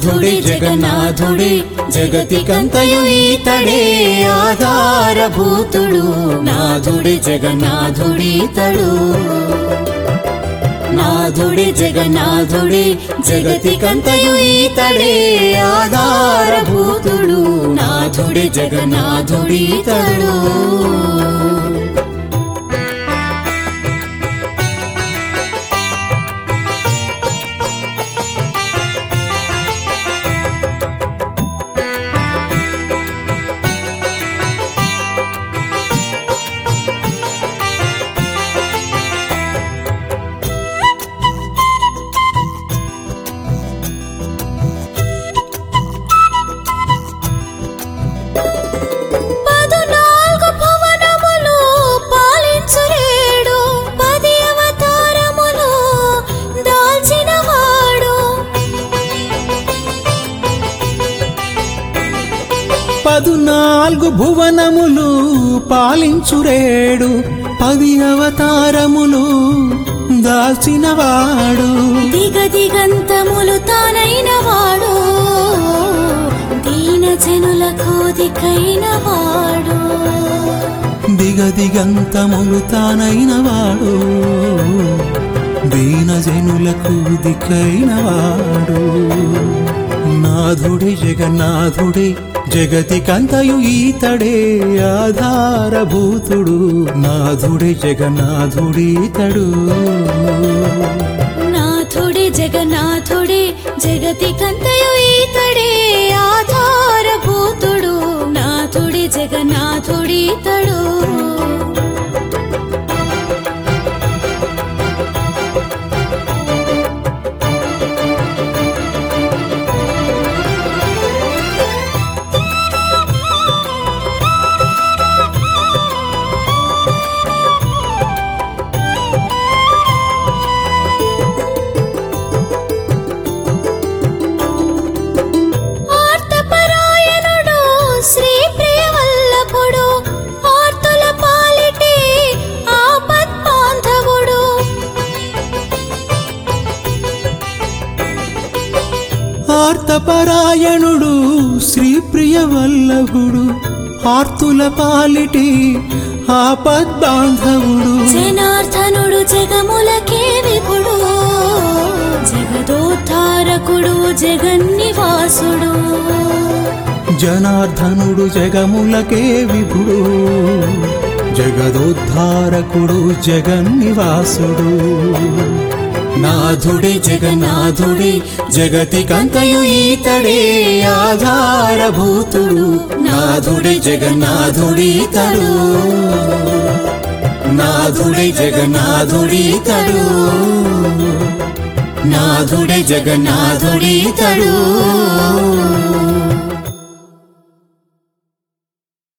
నాథుడి జగన్నాథుడి జగతికంతయు ఈతడే ఆధారభూతుడు నాథుడి జగన్నాథుడి తడు నాథుడి జగన్నాథుడి జగతికంతయు ఈతడే ఆధారభూతుడు నాథుడి జగన్నాథుడి తడు పదునాలుగు భువనములు పాలించురేడు పది అవతారములు దాల్చినవాడు పదునాలుగు భువనములు పాలించురేడు పది అవతారములు దాల్చినవాడు దిగదిగంతములు తానైన వాడు దీన జనుల కోదికైన వాడు దిగదిగంతములు తానైన వాడు దీనజనులకు దిక్కైన వాడు నాథుడి జగన్నాథుడి జగతికంతయు ఈతడే ఆధారభూతుడు నాథుడి జగన్నాథుడి తడు నాథుడి జగన్నాథుడి జగతికంతయు ఈతడే ఆధారభూతుడు నాథుడి జగన్నాథుడి తడు ఆర్తపరాయణుడు శ్రీ ప్రియవల్లభుడు ఆర్తుల పాలిటి ఆపద్బాంధవుడు ఆర్తపరాయణుడు శ్రీప్రియ వల్లభుడు ఆర్తుల పాలిటి ఆపద్బాంధవుడు జనార్దనుడు జగములకే విపుడు జగదోద్ధారకుడు జగన్నివాసుడు జనార్దనుడు జగములకే విభుడు జగదోద్ధారకుడు జగన్నివాసుడు నాథుడి జగన్నాథుడి జగతికంతయు ఈతడే ఆధారభూతుడు నాథుడి జగన్నాథుడి తడు నాథుడి జగన్నాథుడి తడు నాథుడి జగన్నాథుడి తడు